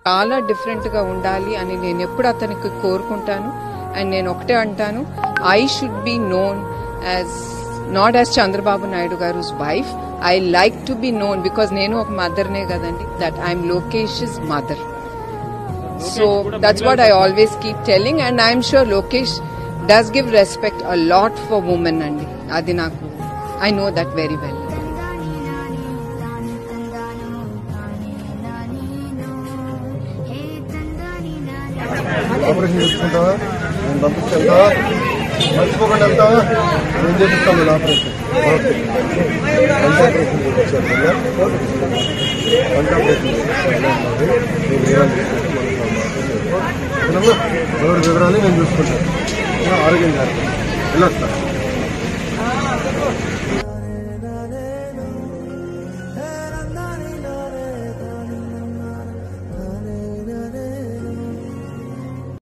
చాలా డిఫరెంట్ గా ఉండాలి అని నేను ఎప్పుడు అతనికి కోరుకుంటాను అండ్ నేను ఒకటే అంటాను I should be known as not as Chandrababu Naidu garu wife I like to be known because నేను ఒక మదర్నే కదండి that I'm Lokesh is mother so that's what I always keep telling and I'm sure Lokesh does give respect a lot for women అండి అది నాకు I know that very well operation చేసుకుంటావా నేను పంపించేళ్తావా మర్చిపోకుండా వెళ్తావా నేను చేపిస్తాను నేను ఆపరేషన్ ఓకే పంట ఆపరేషన్ చేయించారు కదా పంట ఆపరేషన్ చేయించారు నేను వివరాలు తీసుకుంటే మనకు ఎవరి వివరాలు నేను చూసుకుంటాను ఆరోగ్యం జాగ్రత్త వెళ్ళొస్తా